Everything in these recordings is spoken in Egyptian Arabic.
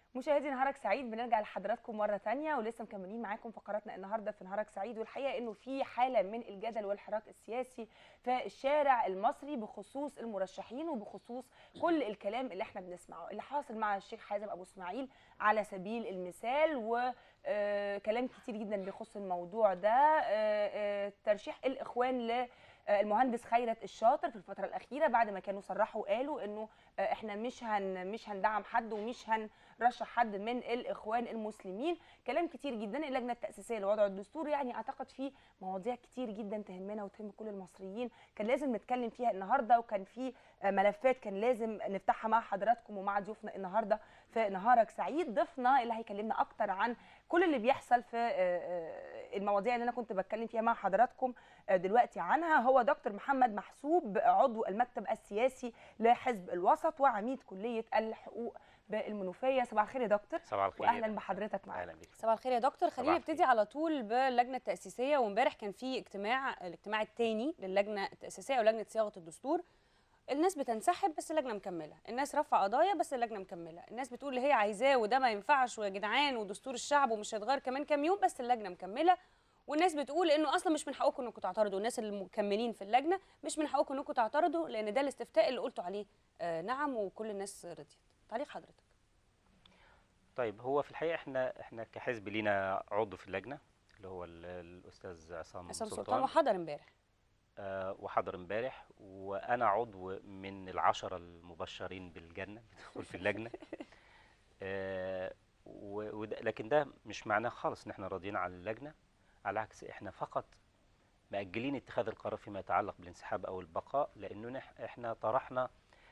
مشاهدي نهارك سعيد بنرجع لحضراتكم مره تانية ولسه مكملين معاكم فقراتنا النهارده في نهارك سعيد والحقيقه انه في حاله من الجدل والحراك السياسي في الشارع المصري بخصوص المرشحين وبخصوص كل الكلام اللي احنا بنسمعه اللي حاصل مع الشيخ حازم ابو اسماعيل على سبيل المثال وكلام كتير جدا بيخص الموضوع ده آه، آه، ترشيح الاخوان ل المهندس خيرت الشاطر في الفتره الاخيره بعد ما كانوا صرحوا وقالوا انه آه، احنا مش هن مش هندعم حد ومش هنرشح حد من الاخوان المسلمين كلام كتير جدا اللجنه التاسيسيه لوضع الدستور يعني اعتقد في مواضيع كتير جدا تهمنا وتهم كل المصريين كان لازم نتكلم فيها النهارده وكان في آه، ملفات كان لازم نفتحها مع حضراتكم ومع ضيوفنا النهارده في نهارك سعيد ضيفنا اللي هيكلمنا اكتر عن كل اللي بيحصل في آه، آه، المواضيع اللي انا كنت بتكلم فيها مع حضراتكم آه، دلوقتي عنها هو دكتور محمد محسوب عضو المكتب السياسي لحزب الوسط وعميد كليه الحقوق بالمنوفيه صباح الخير يا دكتور صباح الخير واهلا بحضرتك معانا اهلا بك صباح الخير يا دكتور خلينا صباح نبتدي على طول باللجنه التاسيسيه وامبارح كان في اجتماع الاجتماع الثاني للجنه التاسيسيه ولجنه صياغه الدستور الناس بتنسحب بس اللجنه مكمله الناس رافعه قضايا بس اللجنه مكمله الناس بتقول اللي هي عايزاه وده ما ينفعش ويا جدعان ودستور الشعب ومش هيتغير كمان كام يوم بس اللجنه مكمله والناس بتقول انه اصلا مش من حقكم انكم تعترضوا الناس اللي مكملين في اللجنه مش من حقكم انكم تعترضوا لان ده الاستفتاء اللي قلتوا عليه آه نعم وكل الناس رضيت تعليق حضرتك طيب هو في الحقيقه احنا احنا كحزب لينا عضو في اللجنه اللي هو ال- الاستاذ عصام عصام سلطان, سلطان وحضر امبارح آه وحضر امبارح وانا عضو من العشره المبشرين بالجنه بالدخول في اللجنه آه و- وده لكن ده مش معناه خالص ان احنا راضيين على اللجنه على العكس احنا فقط مأجلين اتخاذ القرار فيما يتعلق بالانسحاب او البقاء لاننا إح- احنا طرحنا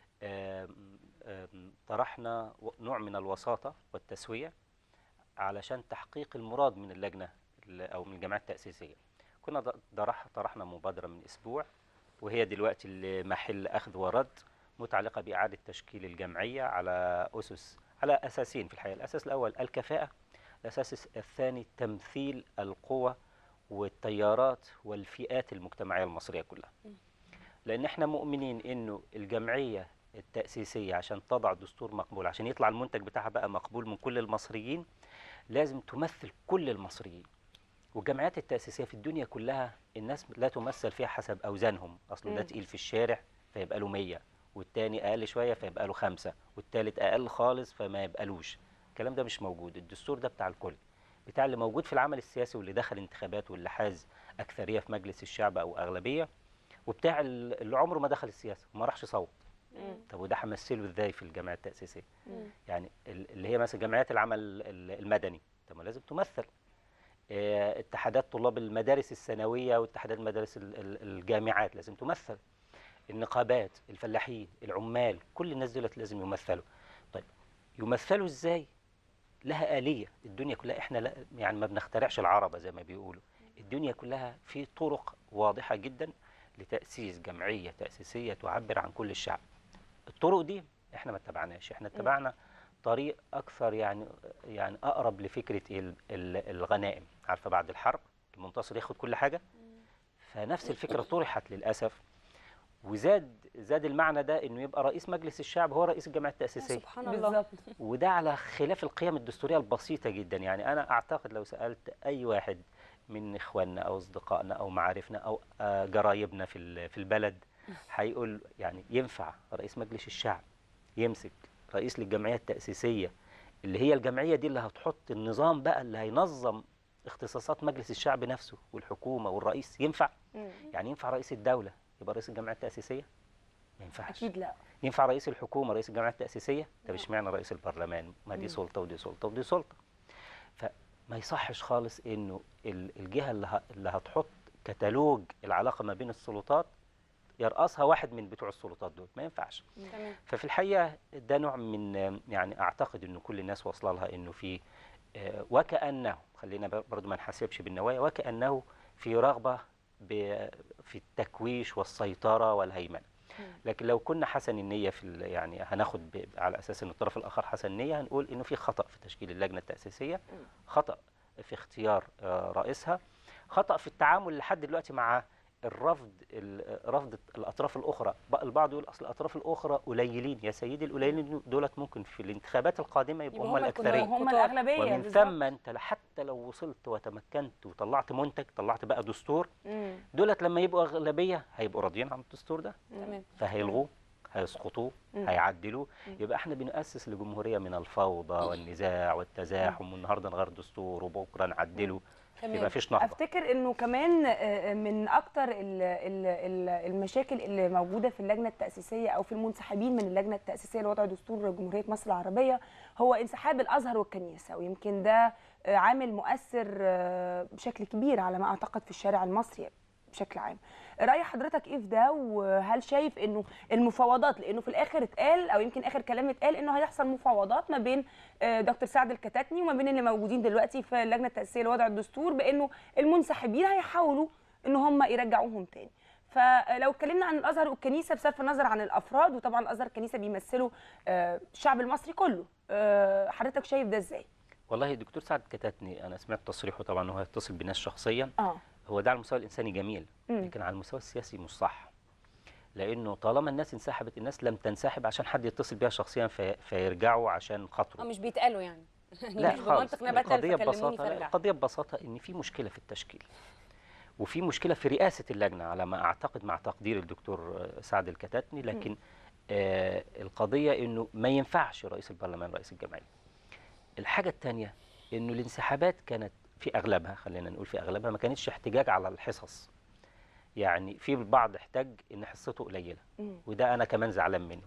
آم، آم، طرحنا و- نوع من الوساطه والتسويه علشان تحقيق المراد من اللجنه ال- او من الجمعيه التاسيسيه كنا ض- طرح طرحنا مبادره من اسبوع وهي دلوقتي اللي محل اخذ ورد متعلقه باعاده تشكيل الجمعيه على اسس على اساسين في الحقيقه الاساس الاول الكفاءه الاساس الثاني تمثيل القوى والتيارات والفئات المجتمعيه المصريه كلها لان احنا مؤمنين انه الجمعيه التاسيسيه عشان تضع دستور مقبول عشان يطلع المنتج بتاعها بقى مقبول من كل المصريين لازم تمثل كل المصريين والجمعيات التاسيسيه في الدنيا كلها الناس لا تمثل فيها حسب اوزانهم اصل ده مم. تقيل في الشارع فيبقى له 100 والتاني اقل شويه فيبقى له خمسة والتالت اقل خالص فما يبقالوش الكلام ده مش موجود الدستور ده بتاع الكل بتاع اللي موجود في العمل السياسي واللي دخل انتخابات واللي حاز اكثريه في مجلس الشعب او اغلبيه وبتاع ال- اللي عمره ما دخل السياسه وما راحش يصوت طب وده همثله ازاي في الجمعيه التاسيسيه يعني ال- اللي هي مثلا جمعيات العمل ال- المدني طب ما لازم تمثل آه، اتحادات طلاب المدارس الثانويه واتحادات المدارس ال- ال- الجامعات لازم تمثل النقابات الفلاحين العمال كل الناس دولت لازم يمثلوا طيب يمثلوا ازاي لها آلية الدنيا كلها احنا لا يعني ما بنخترعش العربة زي ما بيقولوا الدنيا كلها في طرق واضحة جدا لتأسيس جمعية تأسيسية تعبر عن كل الشعب الطرق دي احنا ما اتبعناش احنا اتبعنا طريق اكثر يعني يعني اقرب لفكره ايه ال- ال- الغنائم عارفه بعد الحرب المنتصر ياخد كل حاجه فنفس الفكره طرحت للاسف وزاد زاد المعنى ده انه يبقى رئيس مجلس الشعب هو رئيس الجمعيه التاسيسيه سبحان الله بالظبط وده على خلاف القيم الدستوريه البسيطه جدا يعني انا اعتقد لو سالت اي واحد من اخواننا او اصدقائنا او معارفنا او آه، جرايبنا في ال- في البلد هيقول يعني ينفع رئيس مجلس الشعب يمسك رئيس للجمعيه التاسيسيه اللي هي الجمعيه دي اللي هتحط النظام بقى اللي هينظم اختصاصات مجلس الشعب نفسه والحكومه والرئيس ينفع مم. يعني ينفع رئيس الدوله يبقى رئيس الجمعيه التاسيسيه ما ينفعش اكيد لا ينفع رئيس الحكومه رئيس الجمعيه التاسيسيه طب اشمعنى رئيس البرلمان ما دي مم. سلطه ودي سلطه ودي سلطه فما يصحش خالص انه ال- الجهه اللي, ه- اللي هتحط كتالوج العلاقه ما بين السلطات يرأسها واحد من بتوع السلطات دول ما ينفعش تمام ففي الحقيقه ده نوع من يعني اعتقد انه كل الناس واصله لها انه في آه، وكانه خلينا ب- برضو ما نحسبش بالنوايا وكانه في رغبه ب- في التكويش والسيطره والهيمنه لكن لو كنا حسن النيه في ال- يعني هناخد ب- على اساس ان الطرف الاخر حسن النيه هنقول انه في خطا في تشكيل اللجنه التاسيسيه خطا في اختيار آه، رئيسها خطا في التعامل لحد دلوقتي مع الرفض ال- رفض الاطراف الاخرى بقى البعض يقول اصل الاطراف الاخرى قليلين يا سيدي القليلين دولت ممكن في الانتخابات القادمه يبقوا يبقوا هم هم الاكثريه الكتار. هم الاغلبيه ومن بالظبط. ثم انت حتى لو وصلت وتمكنت وطلعت منتج طلعت بقى دستور مم. دولت لما يبقوا اغلبيه هيبقوا راضيين عن الدستور ده تمام فهيلغوه هيسقطوه مم. هيعدلوه يبقى احنا بنؤسس لجمهوريه من الفوضى والنزاع والتزاحم والنهارده نغير دستور وبكره نعدله تمام. يبقى فيش نهضه افتكر انه كمان آه، من اكتر ال- ال- ال- المشاكل اللي موجوده في اللجنه التاسيسيه او في المنسحبين من اللجنه التاسيسيه لوضع دستور جمهوريه مصر العربيه هو انسحاب الازهر والكنيسه ويمكن ده آه، عامل مؤثر آه، بشكل كبير على ما اعتقد في الشارع المصري بشكل عام راي حضرتك ايه في ده وهل شايف انه المفاوضات لانه في الاخر اتقال او يمكن اخر كلام اتقال انه هيحصل مفاوضات ما بين آه، دكتور سعد الكتاتني وما بين اللي موجودين دلوقتي في اللجنه التاسيسيه لوضع الدستور بانه المنسحبين هيحاولوا ان هم يرجعوهم تاني فلو اتكلمنا عن الازهر والكنيسه بصرف النظر عن الافراد وطبعا الازهر والكنيسه بيمثلوا آه، الشعب المصري كله آه، حضرتك شايف ده ازاي والله الدكتور سعد كتاتني انا سمعت تصريحه طبعا ان هو هيتصل بالناس شخصيا اه هو ده على المستوى الانساني جميل مم. لكن على المستوى السياسي مش صح لانه طالما الناس انسحبت الناس لم تنسحب عشان حد يتصل بيها شخصيا في فيرجعوا عشان اه خاطره مش بيتقالوا يعني لا مش خالص بمنطق نبات القضيه فكلموني ببساطه لا، فارجع القضيه ببساطه ان في مشكله في التشكيل وفي مشكله في رئاسه اللجنه على ما اعتقد مع تقدير الدكتور آه، سعد الكتاتني لكن آه القضيه انه ما ينفعش رئيس البرلمان رئيس الجمعيه الحاجه الثانيه انه الانسحابات كانت في اغلبها خلينا نقول في اغلبها ما كانتش احتجاج على الحصص يعني في البعض احتج ان حصته قليله مم. وده انا كمان زعلان منه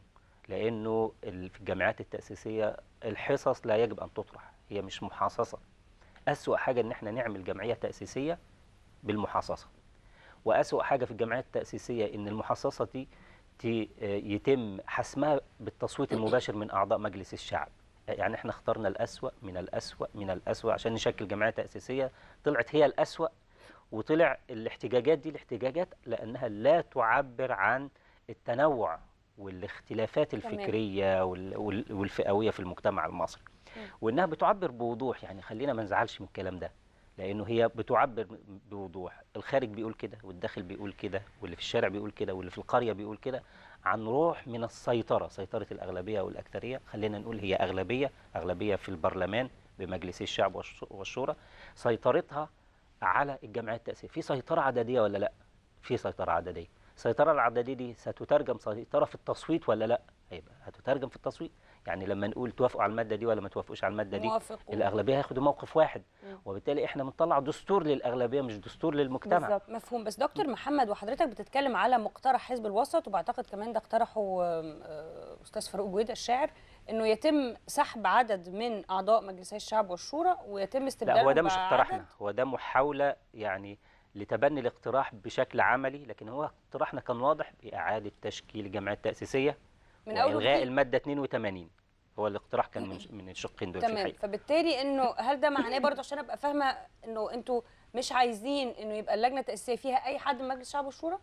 لانه ال- في الجامعات التاسيسيه الحصص لا يجب ان تطرح هي مش محاصصه اسوا حاجه ان احنا نعمل جمعيه تاسيسيه بالمحاصصه واسوا حاجه في الجمعيات التاسيسيه ان المحاصصه دي ت- يتم حسمها بالتصويت المباشر من اعضاء مجلس الشعب يعني احنا اخترنا الاسوا من الاسوا من الاسوا عشان نشكل جمعيه تاسيسيه طلعت هي الاسوا وطلع الاحتجاجات دي الاحتجاجات لانها لا تعبر عن التنوع والاختلافات تمام. الفكريه وال- وال- والفئويه في المجتمع المصري وانها بتعبر بوضوح يعني خلينا ما نزعلش من الكلام ده لانه هي بتعبر بوضوح الخارج بيقول كده والداخل بيقول كده واللي في الشارع بيقول كده واللي في القريه بيقول كده عن روح من السيطره سيطره الاغلبيه والاكثريه خلينا نقول هي اغلبيه اغلبيه في البرلمان بمجلس الشعب والش- والشورى سيطرتها على الجمعيات التاسيسيه في سيطره عدديه ولا لا في سيطره عدديه السيطره العدديه دي ستترجم سيطره في التصويت ولا لا هيبقى هتترجم في التصويت يعني لما نقول توافقوا على الماده دي ولا ما توافقوش على الماده دي موافق و- الاغلبيه هياخدوا موقف واحد مم. وبالتالي احنا بنطلع دستور للاغلبيه مش دستور للمجتمع بالظبط مفهوم بس دكتور محمد وحضرتك بتتكلم على مقترح حزب الوسط وبعتقد كمان ده اقترحه آم، آه، استاذ فاروق جويده الشاعر انه يتم سحب عدد من اعضاء مجلسي الشعب والشورى ويتم استبدالهم لا هو ده مش بعدد- اقتراحنا هو ده محاوله يعني لتبني الاقتراح بشكل عملي لكن هو اقتراحنا كان واضح باعاده تشكيل الجمعيه التاسيسيه من اول والغاء وجديد. الماده 82 هو الاقتراح كان من من الشقين دول في تمام الحقيقه فبالتالي انه هل ده معناه برضه عشان ابقى فاهمه انه انتوا مش عايزين انه يبقى اللجنه التاسيسيه فيها اي حد من مجلس الشعب والشورى؟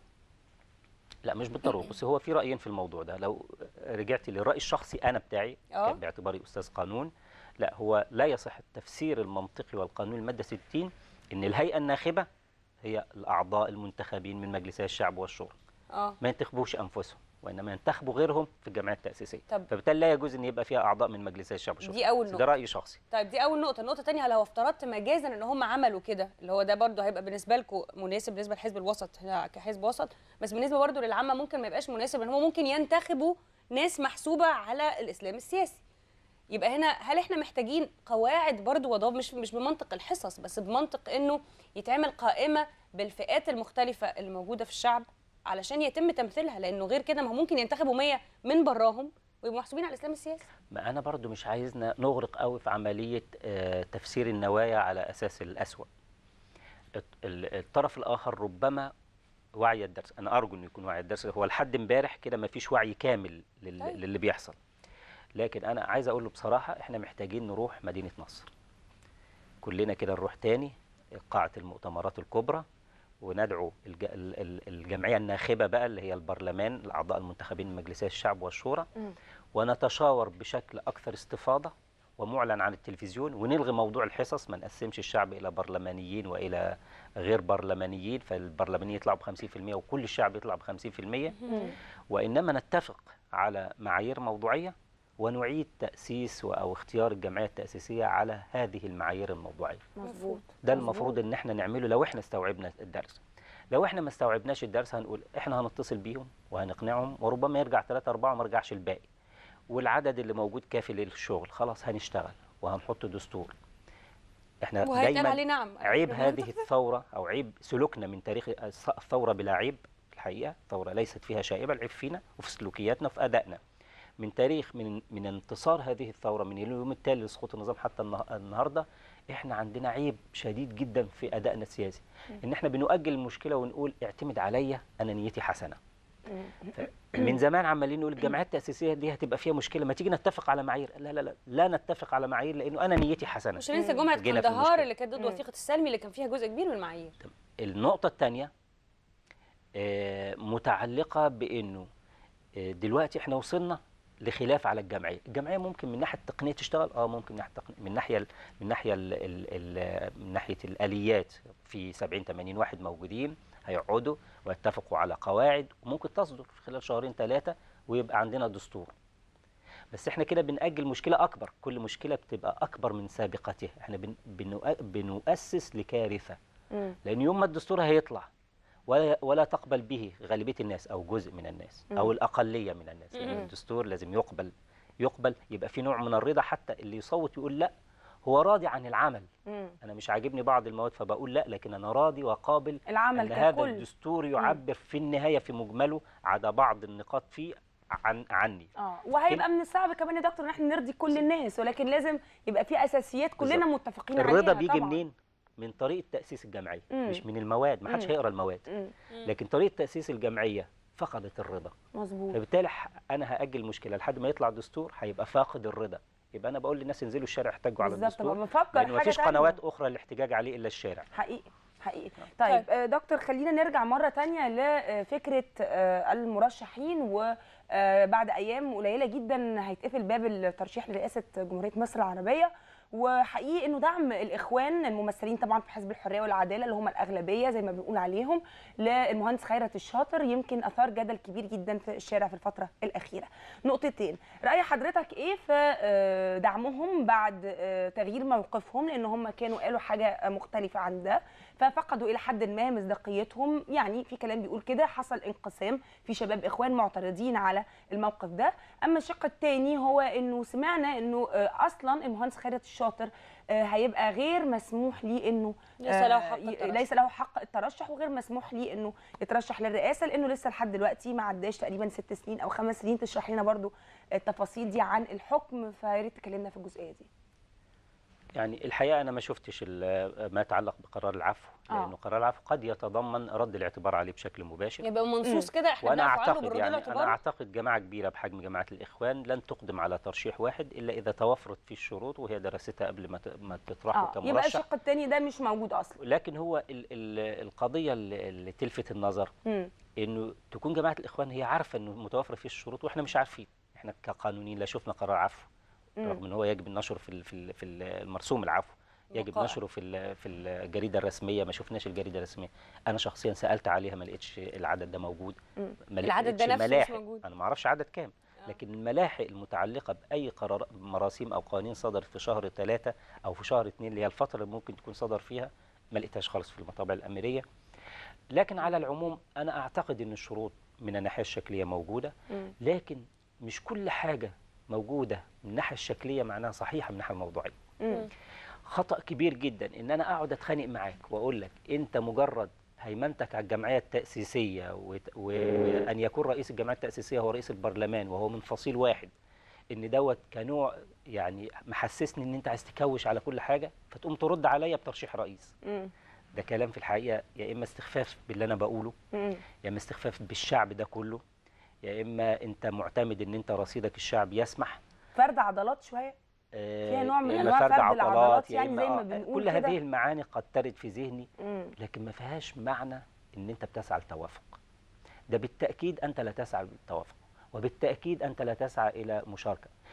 لا مش بالضروره بس هو في رايين في الموضوع ده لو رجعت للراي الشخصي انا بتاعي آه. كان باعتباري استاذ قانون لا هو لا يصح التفسير المنطقي والقانوني الماده 60 ان الهيئه الناخبه هي الاعضاء المنتخبين من مجلسي الشعب والشورى اه ما ينتخبوش انفسهم وانما ينتخبوا غيرهم في الجمعيه التاسيسيه طب. فبالتالي لا يجوز ان يبقى فيها اعضاء من مجلسي الشعب والشورى دي اول بس نقطه ده راي شخصي طيب دي اول نقطه النقطه الثانيه لو افترضت مجازا ان هم عملوا كده اللي هو ده برضه هيبقى بالنسبه لكم مناسب بالنسبه لحزب الوسط هنا كحزب وسط بس بالنسبه برضه للعامه ممكن ما يبقاش مناسب ان هم ممكن ينتخبوا ناس محسوبه على الاسلام السياسي يبقى هنا هل احنا محتاجين قواعد برضه وضوابط مش مش بمنطق الحصص بس بمنطق انه يتعمل قائمه بالفئات المختلفه اللي موجوده في الشعب علشان يتم تمثيلها لانه غير كده ما هو ممكن ينتخبوا 100 من براهم ويبقوا محسوبين على الاسلام السياسي ما انا برضو مش عايزنا نغرق قوي في عمليه آه، تفسير النوايا على اساس الاسوأ الت- ال- الطرف الاخر ربما وعي الدرس انا ارجو انه يكون وعي الدرس هو لحد امبارح كده ما فيش وعي كامل لل- طيب. للي بيحصل لكن انا عايز اقول له بصراحه احنا محتاجين نروح مدينه نصر كلنا كده نروح تاني قاعه المؤتمرات الكبرى وندعو الج- ال- ال- الجمعيه الناخبه بقى اللي هي البرلمان الاعضاء المنتخبين من مجلسي الشعب والشورى مم. ونتشاور بشكل اكثر استفاضه ومعلن عن التلفزيون ونلغي موضوع الحصص ما نقسمش الشعب الى برلمانيين والى غير برلمانيين فالبرلمانيين يطلعوا ب 50% وكل الشعب يطلع ب 50% وانما نتفق على معايير موضوعيه ونعيد تاسيس و- او اختيار الجمعيه التاسيسيه على هذه المعايير الموضوعيه مظبوط ده مظبوط. المفروض ان احنا نعمله لو احنا استوعبنا الدرس لو احنا ما استوعبناش الدرس هنقول احنا هنتصل بيهم وهنقنعهم وربما يرجع ثلاثة أربعة وما يرجعش الباقي والعدد اللي موجود كافي للشغل خلاص هنشتغل وهنحط دستور احنا وهيتقال دايما عليه نعم عيب هذه الثورة أو عيب سلوكنا من تاريخ الث- الثورة بلا عيب الحقيقة ثورة ليست فيها شائبة العيب فينا وفي سلوكياتنا وفي أدائنا من تاريخ من من انتصار هذه الثورة من اليوم التالي لسقوط النظام حتى النه- النهاردة احنا عندنا عيب شديد جدا في أدائنا السياسي ان احنا بنؤجل المشكلة ونقول اعتمد عليا أنا نيتي حسنة من زمان عمالين نقول الجمعيات التأسيسية دي هتبقى فيها مشكلة ما تيجي نتفق على معايير لا لا لا لا نتفق على معايير لأنه أنا نيتي حسنة مش هننسى جمعه جينا في قندهار المشكلة. اللي كانت ضد مم. وثيقه السلمي اللي كان فيها جزء كبير من المعايير النقطة الثانية متعلقة بأنه آه، دلوقتي احنا وصلنا لخلاف على الجمعية الجمعية ممكن من ناحية التقنية تشتغل اه ممكن من ناحية التقنية من ناحية ال- من ناحية ال ال ال من ناحية الآليات في 70 80 واحد موجودين هيقعدوا ويتفقوا على قواعد وممكن تصدر في خلال شهرين ثلاثة ويبقى عندنا دستور بس احنا كده بنأجل مشكلة أكبر كل مشكلة بتبقى أكبر من سابقتها احنا بن بنؤ- بنؤسس لكارثة مم. لان يوم ما الدستور هيطلع ولا ولا تقبل به غالبيه الناس او جزء من الناس او الاقليه من الناس لان مم. الدستور لازم يقبل يقبل يبقى في نوع من الرضا حتى اللي يصوت يقول لا هو راضي عن العمل مم. انا مش عاجبني بعض المواد فبقول لا لكن انا راضي وقابل العمل ان هذا ككل الدستور يعبر في النهايه في مجمله على بعض النقاط فيه عن عني اه وهيبقى من الصعب كمان يا دكتور ان احنا نرضي كل الناس ولكن لازم يبقى في اساسيات كلنا بالظبط. متفقين الرضا عليها بيجي طبعاً. منين من طريقه تاسيس الجمعيه مم. مش من المواد ما حدش مم. هيقرا المواد مم. لكن طريقه تاسيس الجمعيه فقدت الرضا مظبوط فبالتالي ح- انا هاجل المشكله لحد ما يطلع دستور هيبقى فاقد الرضا يبقى انا بقول للناس انزلوا الشارع احتجوا على بالظبط الدستور ما بفكر لان حاجه مفيش تانية. قنوات اخرى للاحتجاج عليه الا الشارع حقيقي حقيقي طيب طيب. آه، دكتور خلينا نرجع مرة تانية لفكرة آه، المرشحين وبعد أيام قليلة جدا هيتقفل باب الترشيح لرئاسة جمهورية مصر العربية وحقيقي انه دعم الاخوان الممثلين طبعا في حزب الحريه والعداله اللي هم الاغلبيه زي ما بنقول عليهم للمهندس خيرت الشاطر يمكن اثار جدل كبير جدا في الشارع في الفتره الاخيره. نقطتين، راي حضرتك ايه في آه، دعمهم بعد آه، تغيير موقفهم لان هم كانوا قالوا حاجه مختلفه عن ده ففقدوا الى حد ما مصداقيتهم يعني في كلام بيقول كده حصل انقسام في شباب اخوان معترضين على الموقف ده اما الشق الثاني هو انه سمعنا انه آه، اصلا المهندس خيرت الشاطر آه، هيبقى غير مسموح ليه انه ليس له آه، حق ي- الترشح. ليس له حق الترشح وغير مسموح ليه انه يترشح للرئاسه لانه لسه لحد دلوقتي ما عداش تقريبا ست سنين او خمس سنين تشرح لنا برضو التفاصيل دي عن الحكم فيا ريت تكلمنا في الجزئيه دي يعني الحقيقه انا ما شفتش ال- ما يتعلق بقرار العفو آه. لانه قرار العفو قد يتضمن رد الاعتبار عليه بشكل مباشر يبقى منصوص كده احنا وانا بنعفو عنه اعتقد بالردود يعني انا الاعتبار اعتقد جماعه كبيره بحجم جماعه الاخوان لن تقدم على ترشيح واحد الا اذا توفرت فيه الشروط وهي دراستها قبل ما ت- ما تطرح اه يبقى كمرشح الشق الثاني ده مش موجود اصلا لكن هو ال ال القضيه اللي اللي تلفت النظر مم. انه تكون جماعه الاخوان هي عارفه انه متوفر فيه الشروط واحنا مش عارفين احنا كقانونيين لا شفنا قرار عفو مم. رغم ان هو يجب النشر في ال- في ال- في ال- المرسوم العفو يجب وقائع. نشره في ال- في الجريده الرسميه ما شفناش الجريده الرسميه انا شخصيا سالت عليها ما لقيتش العدد ده موجود مم. ما العدد ده لقيتش نفسه مش ملاحق. موجود. انا ما اعرفش عدد كام آه. لكن الملاحق المتعلقه باي قرار مراسيم او قوانين صدرت في شهر ثلاثة او في شهر اثنين اللي هي الفتره اللي ممكن تكون صدر فيها ما لقيتهاش خالص في المطابع الاميريه لكن على العموم انا اعتقد ان الشروط من الناحيه الشكليه موجوده مم. لكن مش كل حاجه موجوده من الناحيه الشكليه معناها صحيحه من الناحيه الموضوعيه مم. خطأ كبير جدا ان انا اقعد اتخانق معاك واقول لك انت مجرد هيمنتك على الجمعيه التاسيسيه وت- و- وان يكون رئيس الجمعيه التاسيسيه هو رئيس البرلمان وهو من فصيل واحد ان دوت كنوع يعني محسسني ان انت عايز تكوش على كل حاجه فتقوم ترد عليا بترشيح رئيس مم. ده كلام في الحقيقه يا اما استخفاف باللي انا بقوله مم. يا اما استخفاف بالشعب ده كله يا اما انت معتمد ان انت رصيدك الشعب يسمح فرد عضلات شويه فيها نوع من يا إما أنواع فرد عضلات، العضلات يا يعني إما زي ما آه، بنقول كل كده. هذه المعاني قد ترد في ذهني مم. لكن ما فيهاش معنى ان انت بتسعى للتوافق ده بالتاكيد انت لا تسعى للتوافق وبالتاكيد انت لا تسعى الى مشاركه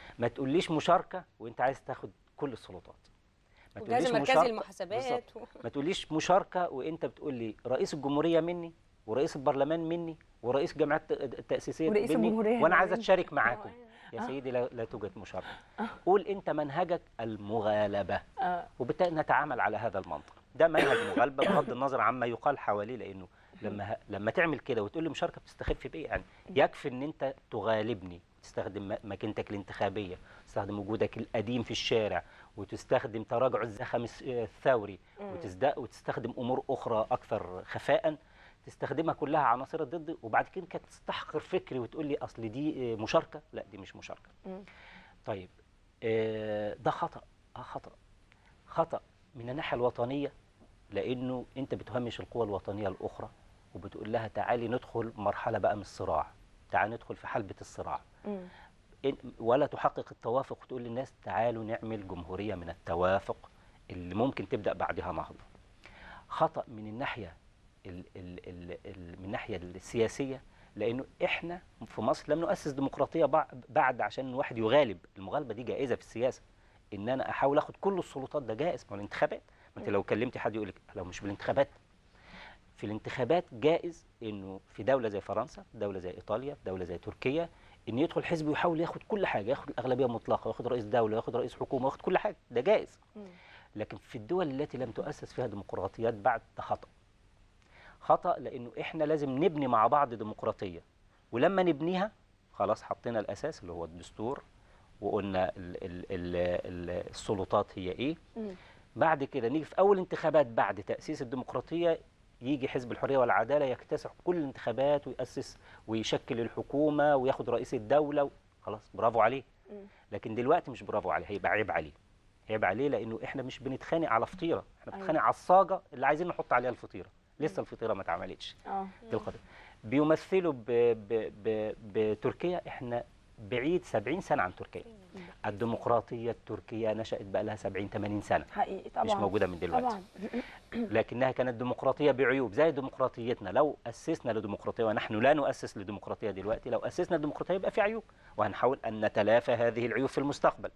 ما تقوليش مشاركه وانت عايز تاخد كل السلطات ما والجهاز تقوليش المركزي مشاركة- للمحاسبات بالظبط. ما تقوليش مشاركه وانت بتقول لي رئيس الجمهوريه مني ورئيس البرلمان مني ورئيس الجامعات التاسيسيه ورئيس مني الجمهورية وانا عايز مني. اتشارك معاكم آه. يا سيدي لا, لا توجد مشاركه قول انت منهجك المغالبه آه. وبالتالي نتعامل على هذا المنطق ده منهج مغالبه بغض النظر عما يقال حواليه لانه لما ه- لما تعمل كده وتقول لي مشاركه بتستخف بايه يعني يكفي ان انت تغالبني تستخدم م- ماكينتك الانتخابيه تستخدم وجودك القديم في الشارع وتستخدم تراجع الزخم الس- الثوري وتزد- وتستخدم امور اخرى اكثر خفاء تستخدمها كلها عناصر ضدي وبعد كده كانت تستحقر فكري وتقول لي اصل دي آه، مشاركه لا دي مش مشاركه مم. طيب آه، ده خطا اه خطا خطا من الناحيه الوطنيه لانه انت بتهمش القوى الوطنيه الاخرى وبتقول لها تعالي ندخل مرحله بقى من الصراع تعالي ندخل في حلبه الصراع مم. إن- ولا تحقق التوافق وتقول للناس تعالوا نعمل جمهوريه من التوافق اللي ممكن تبدا بعدها نهضه خطا من الناحيه ال ال ال ال من الناحيه السياسيه لانه احنا في مصر لم نؤسس ديمقراطيه بع- بعد عشان الواحد يغالب المغالبه دي جائزه في السياسه ان انا احاول اخد كل السلطات ده جائز ما هو الانتخابات ما انت لو كلمتي حد يقول لك لو مش بالانتخابات في الانتخابات جائز انه في دوله زي فرنسا دوله زي ايطاليا دوله زي تركيا ان يدخل حزب ويحاول ياخد كل حاجه ياخد الاغلبيه المطلقه ياخد رئيس دوله ياخد رئيس حكومه ياخد كل حاجه ده جائز مم. لكن في الدول التي لم تؤسس فيها ديمقراطيات بعد ده خطأ خطأ لأنه إحنا لازم نبني مع بعض ديمقراطية ولما نبنيها خلاص حطينا الأساس اللي هو الدستور وقلنا ال ال ال ال السلطات هي إيه مم. بعد كده نيجي في أول انتخابات بعد تأسيس الديمقراطية يجي حزب الحرية والعدالة يكتسح كل الانتخابات ويأسس ويشكل الحكومة وياخد رئيس الدولة خلاص برافو عليه مم. لكن دلوقتي مش برافو عليه هيبقى عيب عليه عيب عليه لانه احنا مش بنتخانق على فطيره احنا أيوة. بنتخانق على الصاجه اللي عايزين نحط عليها الفطيره لسه الفطيره ما اتعملتش اه دي القضيه بيمثلوا ب... ب... ب... بتركيا احنا بعيد 70 سنه عن تركيا الديمقراطيه التركيه نشات بقى لها 70 80 سنه حقيقي طبعا مش موجوده من دلوقتي طبعا لكنها كانت ديمقراطيه بعيوب زي ديمقراطيتنا لو اسسنا لديمقراطيه ونحن لا نؤسس لديمقراطيه دلوقتي لو اسسنا لديمقراطيه يبقى في عيوب وهنحاول ان نتلافى هذه العيوب في المستقبل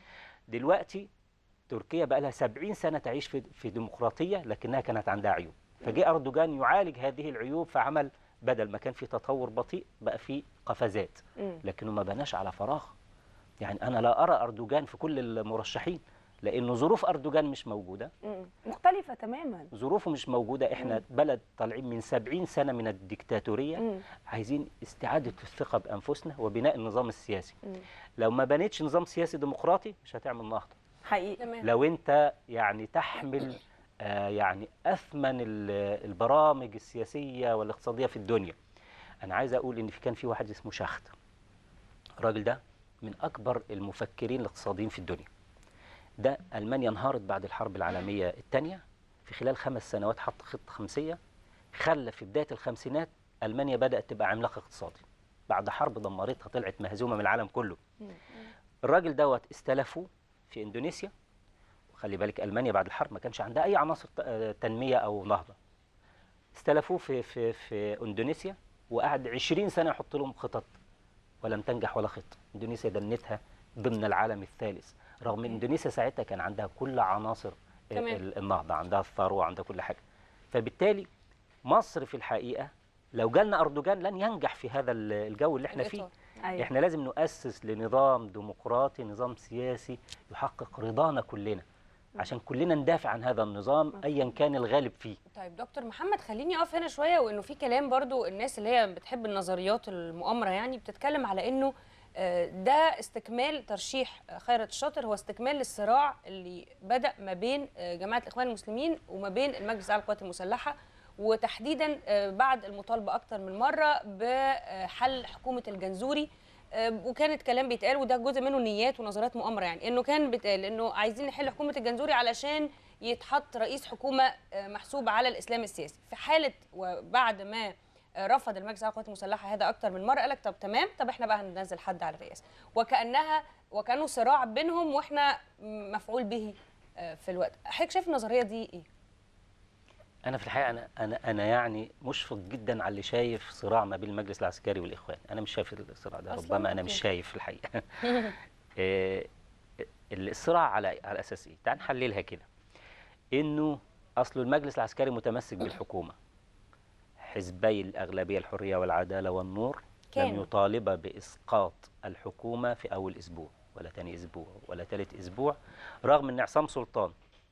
دلوقتي تركيا بقى لها 70 سنه تعيش في في ديمقراطيه لكنها كانت عندها عيوب فجاء اردوغان يعالج هذه العيوب فعمل بدل ما كان في تطور بطيء بقى في قفزات مم. لكنه ما بناش على فراغ يعني انا لا ارى اردوغان في كل المرشحين لانه ظروف اردوغان مش موجوده مم. مختلفه تماما ظروفه مش موجودة احنا بلد طالعين من 70 سنة من الديكتاتورية مم. عايزين استعادة الثقة بأنفسنا وبناء النظام السياسي مم. لو ما بنيتش نظام سياسي ديمقراطي مش هتعمل نهضة حقيقي تمام لو انت يعني تحمل آه يعني أثمن ال- البرامج السياسية والاقتصادية في الدنيا أنا عايز أقول إن في كان في واحد اسمه شاخت الراجل ده من أكبر المفكرين الاقتصاديين في الدنيا ده ألمانيا انهارت بعد الحرب العالمية الثانية في خلال خمس سنوات حط خطة خمسية خلى في بداية الخمسينات ألمانيا بدأت تبقى عملاق اقتصادي بعد حرب دمرتها طلعت مهزومة من العالم كله الراجل دوت استلفوه في اندونيسيا وخلي بالك المانيا بعد الحرب ما كانش عندها اي عناصر ت- آه، تنميه او نهضه استلفوه في في في اندونيسيا وقعد 20 سنه يحط لهم خطط ولم تنجح ولا خطه اندونيسيا دنتها ضمن العالم الثالث رغم ان اندونيسيا ساعتها كان عندها كل عناصر ال- تمام. ال- النهضه عندها الثروه عندها كل حاجه فبالتالي مصر في الحقيقه لو جالنا اردوغان لن ينجح في هذا ال- الجو اللي احنا فيه الإطار. ايوه احنا لازم نؤسس لنظام ديمقراطي نظام سياسي يحقق رضانا كلنا عشان كلنا ندافع عن هذا النظام ايا كان الغالب فيه طيب دكتور محمد خليني اقف هنا شويه وانه في كلام برضو الناس اللي هي بتحب النظريات المؤامره يعني بتتكلم على انه آه، ده استكمال ترشيح آه، خيرت الشاطر هو استكمال للصراع اللي بدا ما بين آه، جماعه الاخوان المسلمين وما بين المجلس الاعلى للقوات المسلحه وتحديدا آه، بعد المطالبه اكتر من مره بحل حكومه الجنزوري آه، وكانت كلام بيتقال وده جزء منه نيات ونظريات مؤامره يعني انه كان بيتقال انه عايزين نحل حكومه الجنزوري علشان يتحط رئيس حكومه آه، محسوب على الاسلام السياسي في حاله وبعد ما آه، رفض المجلس الاعلى للقوات المسلحه هذا اكتر من مره قال لك طب تمام طب احنا بقى هننزل حد على الرئاسه وكانها وكانه صراع بينهم واحنا مفعول به آه، في الوقت حضرتك شايف النظريه دي ايه انا في الحقيقه انا انا انا يعني مشفق جدا على اللي شايف صراع ما بين المجلس العسكري والاخوان انا مش شايف الصراع ده أصلاً؟ ربما انا مش أوكي. شايف في الحقيقه آه، الصراع على على اساس ايه تعال نحللها كده انه اصل المجلس العسكري متمسك بالحكومه حزبي الاغلبيه الحريه والعداله والنور لم كانوا. يطالب باسقاط الحكومه في اول اسبوع ولا تاني اسبوع ولا تالت اسبوع رغم ان عصام سلطان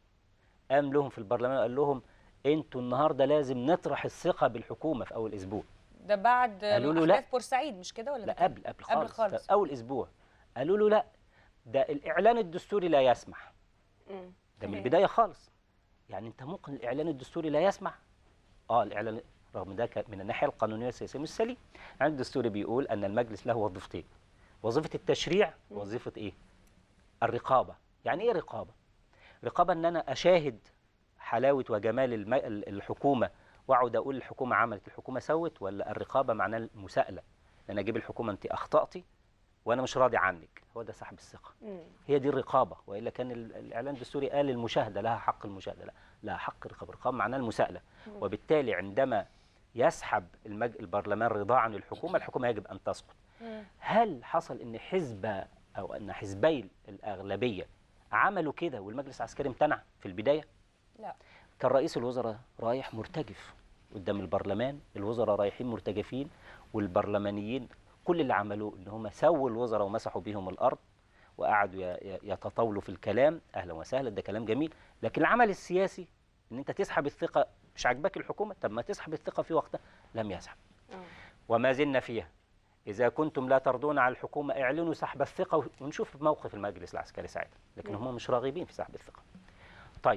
قام لهم في البرلمان وقال لهم انتوا النهارده لازم نطرح الثقه بالحكومه في اول اسبوع ده بعد قالوا له لا. احداث بورسعيد مش كده ولا لا ده قبل قبل خالص, خالص. اول اسبوع قالوا له لا ده الاعلان الدستوري لا يسمح مم. ده من تمام. البدايه خالص يعني انت ممكن الاعلان الدستوري لا يسمح اه الاعلان رغم ده كان من الناحيه القانونيه والسياسيه مش سليم يعني الدستوري بيقول ان المجلس له وظيفتين وظيفه التشريع وظيفه ايه الرقابه يعني ايه رقابه رقابه ان انا اشاهد حلاوه وجمال الم- ال- الحكومه واقعد اقول الحكومه عملت الحكومه سوت ولا الرقابه معناها المساءله ان انا اجيب الحكومه انت اخطاتي وانا مش راضي عنك هو ده سحب الثقه مم. هي دي الرقابه والا كان ال- الاعلان الدستوري قال المشاهده لها حق المشاهده لا لها حق الرقابه الرقابه معناها المساءله وبالتالي عندما يسحب المج... البرلمان رضاه عن الحكومه الحكومه يجب ان تسقط هل حصل ان حزب او ان حزبي الاغلبيه عملوا كده والمجلس العسكري امتنع في البدايه لا كان رئيس الوزراء رايح مرتجف قدام البرلمان الوزراء رايحين مرتجفين والبرلمانيين كل اللي عملوه ان هم سووا الوزراء ومسحوا بيهم الارض وقعدوا ي- ي- يتطاولوا في الكلام اهلا وسهلا ده كلام جميل لكن العمل السياسي ان انت تسحب الثقه مش عاجباك الحكومه طب ما تسحب الثقه في وقتها لم يسحب آه. وما زلنا فيها إذا كنتم لا ترضون على الحكومة اعلنوا سحب الثقة ونشوف موقف المجلس العسكري ساعتها لكن هم مش راغبين في سحب الثقة طيب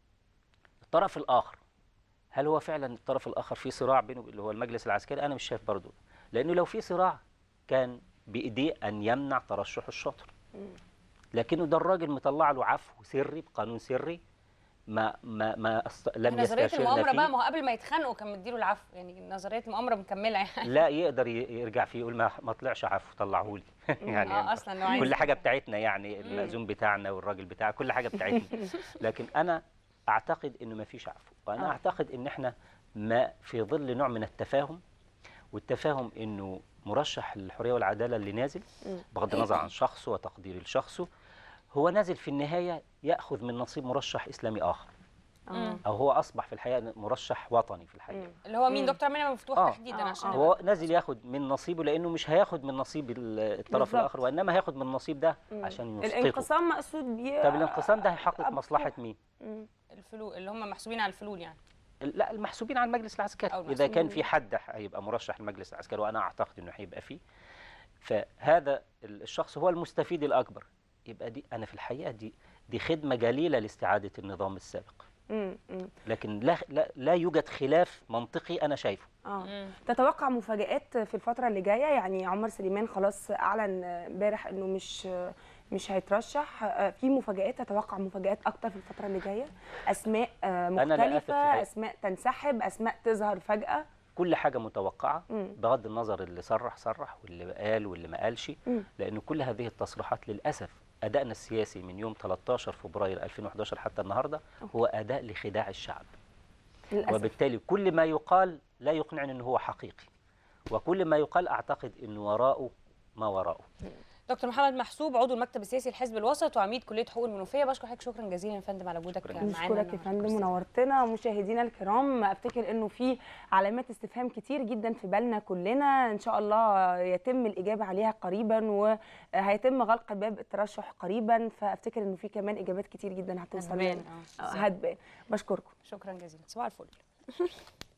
الطرف الآخر هل هو فعلا الطرف الآخر في صراع بينه اللي هو المجلس العسكري أنا مش شايف برضه لأنه لو في صراع كان بإيديه أن يمنع ترشح الشاطر لكنه ده الراجل مطلع له عفو سري بقانون سري ما ما ما أست... لم نظريه يستشرنا المؤامره فيه بقى ما هو قبل ما يتخانقوا كان مديله العفو يعني نظريه المؤامره مكمله يعني لا يقدر ي- يرجع فيه يقول ما ما طلعش عفو طلعه لي يعني اه اصلا لو عايز كل حاجه بتاعتنا يعني المأذون بتاعنا والراجل بتاع كل حاجه بتاعتنا لكن انا اعتقد انه ما فيش عفو وانا آه. اعتقد ان احنا ما في ظل نوع من التفاهم والتفاهم انه مرشح الحريه والعداله اللي نازل مم. بغض النظر عن شخصه وتقديري لشخصه هو نازل في النهايه ياخذ من نصيب مرشح اسلامي اخر آه. او هو اصبح في الحقيقه مرشح وطني في الحقيقه مم. اللي هو مين مم. دكتور منى مفتوح آه. تحديدا آه، عشان آه. هو نازل ياخد من نصيبه لانه مش هياخد من نصيب ال- الطرف بالظبط. الاخر وانما هياخد من النصيب ده مم. عشان يسقطه الانقسام مقصود بيه طب الانقسام ده هيحقق أب- مصلحه مين مم. الفلول اللي هم محسوبين على الفلول يعني لا المحسوبين على المجلس العسكري أو اذا المحسوبين. كان في حد هيبقى مرشح المجلس العسكري وانا اعتقد انه هيبقى فيه فهذا ال- الشخص هو المستفيد الاكبر يبقى دي انا في الحقيقه دي دي خدمه جليله لاستعاده النظام السابق مم. مم. لكن لا لا, لا يوجد خلاف منطقي انا شايفه اه مم. تتوقع مفاجآت في الفترة اللي جاية يعني عمر سليمان خلاص أعلن امبارح إنه مش مش هيترشح آه، في مفاجآت تتوقع مفاجآت أكتر في الفترة اللي جاية أسماء آه، أنا لا أثق في مختلفة حاجة. أسماء تنسحب أسماء تظهر فجأة كل حاجه متوقعه مم. بغض النظر اللي صرح صرح واللي قال واللي ما قالش مم. لأن كل هذه التصريحات للأسف أدائنا السياسي من يوم 13 فبراير 2011 حتى النهاردة هو أداء لخداع الشعب للأسف وبالتالي كل ما يقال لا يقنعني أنه هو حقيقي وكل ما يقال أعتقد أنه وراءه ما وراءه دكتور محمد محسوب عضو المكتب السياسي الحزب الوسط وعميد كليه حقوق المنوفيه بشكر حضرتك شكرا جزيلا يا فندم على وجودك معانا نشكرك يا النهاردة. فندم ونورتنا مشاهدينا الكرام افتكر انه في علامات استفهام كتير جدا في بالنا كلنا ان شاء الله يتم الاجابه عليها قريبا وهيتم غلق باب الترشح قريبا فافتكر انه في كمان اجابات كتير جدا هتوصل هتبان، لنا آه، آه، هتبان بشكركم شكرا جزيلا صباح الفل